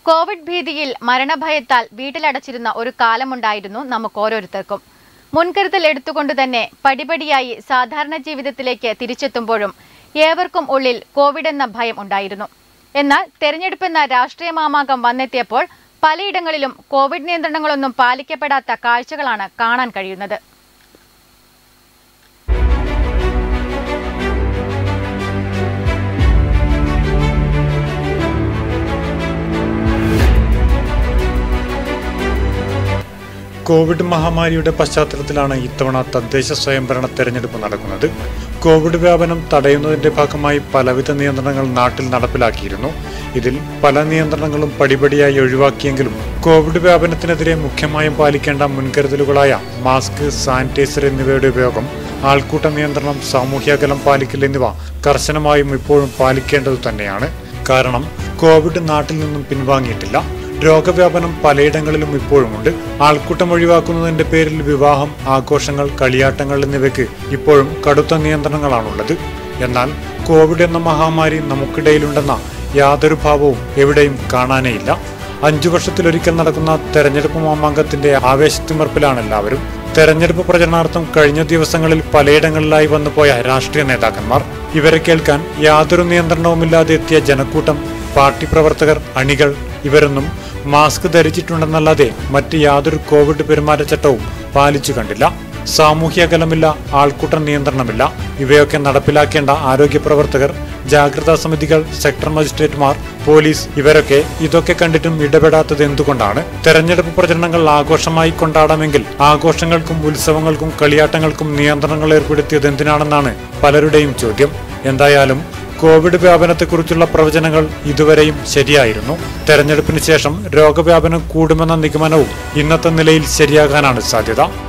Covid ഭീതിയിൽ മരണഭയത്താൽ വീട്ടിലടച്ചിരുന്ന ഒരു കാലമുണ്ടായിരുന്നു നമുക്ക് ഓരോരുത്തർക്കും മുൻകരുതൽ എടുത്തുകൊണ്ട് തന്നെ പടിപടിയായി സാധാരണ ജീവിതത്തിലേക്ക് തിരിച്ചെത്തുമ്പോഴും ഏവർക്കും ഉള്ളിൽ കോവിഡ് എന്ന ഭയം ഉണ്ടായിരുന്നു എന്നാൽ തെരഞ്ഞെടുപ്പെന്ന രാഷ്ട്രീയ മാമാകം വന്നെത്തിയപ്പോൾ പലയിടങ്ങളിലും കോവിഡ് നിയന്ത്രണങ്ങളൊന്നും പാലിക്കപ്പെടാത്ത കാഴ്ചകളാണ് കാണാൻ കഴിയുന്നത് കോവിഡ് മഹാമാരിയുടെ പശ്ചാത്തലത്തിലാണ് ഇത്തവണ തദ്ദേശ സ്വയംഭരണ തെരഞ്ഞെടുപ്പ് നടക്കുന്നത് കോവിഡ് വ്യാപനം തടയുന്നതിന്റെ ഭാഗമായി പലവിധ നിയന്ത്രണങ്ങൾ നാട്ടിൽ നടപ്പിലാക്കിയിരുന്നു ഇതിൽ പല നിയന്ത്രണങ്ങളും പടിപടിയായി ഒഴിവാക്കിയെങ്കിലും കോവിഡ് വ്യാപനത്തിനെതിരെ മുഖ്യമായും പാലിക്കേണ്ട മുൻകരുതലുകളായ മാസ്ക് സാനിറ്റൈസർ എന്നിവയുടെ ഉപയോഗം ആൾക്കൂട്ട നിയന്ത്രണം സാമൂഹ്യ പാലിക്കൽ എന്നിവ കർശനമായും ഇപ്പോഴും പാലിക്കേണ്ടതു തന്നെയാണ് കാരണം കോവിഡ് നാട്ടിൽ നിന്നും പിൻവാങ്ങിയിട്ടില്ല രോഗവ്യാപനം പലയിടങ്ങളിലും ഇപ്പോഴുമുണ്ട് ആൾക്കൂട്ടം ഒഴിവാക്കുന്നതിന്റെ പേരിൽ വിവാഹം ആഘോഷങ്ങൾ കളിയാട്ടങ്ങൾ എന്നിവയ്ക്ക് ഇപ്പോഴും കടുത്ത നിയന്ത്രണങ്ങളാണുള്ളത് എന്നാൽ കോവിഡ് എന്ന മഹാമാരി നമുക്കിടയിലുണ്ടെന്ന യാതൊരു ഭാവവും എവിടെയും കാണാനേയില്ല അഞ്ചു വർഷത്തിലൊരിക്കൽ നടക്കുന്ന തെരഞ്ഞെടുപ്പ് മാമാങ്കത്തിന്റെ ആവേശത്തിമർപ്പിലാണ് എല്ലാവരും തെരഞ്ഞെടുപ്പ് പ്രചരണാർത്ഥം കഴിഞ്ഞ ദിവസങ്ങളിൽ പലയിടങ്ങളിലായി വന്നുപോയ രാഷ്ട്രീയ നേതാക്കന്മാർ ഇവരെ കേൾക്കാൻ യാതൊരു നിയന്ത്രണവുമില്ലാതെ എത്തിയ ജനക്കൂട്ടം പാർട്ടി പ്രവർത്തകർ അണികൾ ഇവരൊന്നും മാസ്ക് ധരിച്ചിട്ടുണ്ടെന്നല്ലാതെ മറ്റ് യാതൊരു കോവിഡ് പെരുമാറ്റച്ചട്ടവും പാലിച്ചു കണ്ടില്ല സാമൂഹ്യ അകലമില്ല ആൾക്കൂട്ട നിയന്ത്രണമില്ല ഇവയൊക്കെ നടപ്പിലാക്കേണ്ട ആരോഗ്യ പ്രവർത്തകർ ജാഗ്രതാ സമിതികൾ സെക്ടർ മജിസ്ട്രേറ്റുമാർ പോലീസ് ഇവരൊക്കെ ഇതൊക്കെ കണ്ടിട്ടും ഇടപെടാത്തത് എന്തുകൊണ്ടാണ് തെരഞ്ഞെടുപ്പ് പ്രചരണങ്ങൾ ആഘോഷമായി കൊണ്ടാടാമെങ്കിൽ ആഘോഷങ്ങൾക്കും ഉത്സവങ്ങൾക്കും കളിയാട്ടങ്ങൾക്കും നിയന്ത്രണങ്ങൾ ഏർപ്പെടുത്തിയത് എന്തിനാണെന്നാണ് പലരുടെയും ചോദ്യം എന്തായാലും കോവിഡ് വ്യാപനത്തെക്കുറിച്ചുള്ള പ്രവചനങ്ങൾ ഇതുവരെയും ശരിയായിരുന്നു തെരഞ്ഞെടുപ്പിന് ശേഷം രോഗവ്യാപനം കൂടുമെന്ന നിഗമനവും ഇന്നത്തെ നിലയിൽ ശരിയാകാനാണ് സാധ്യത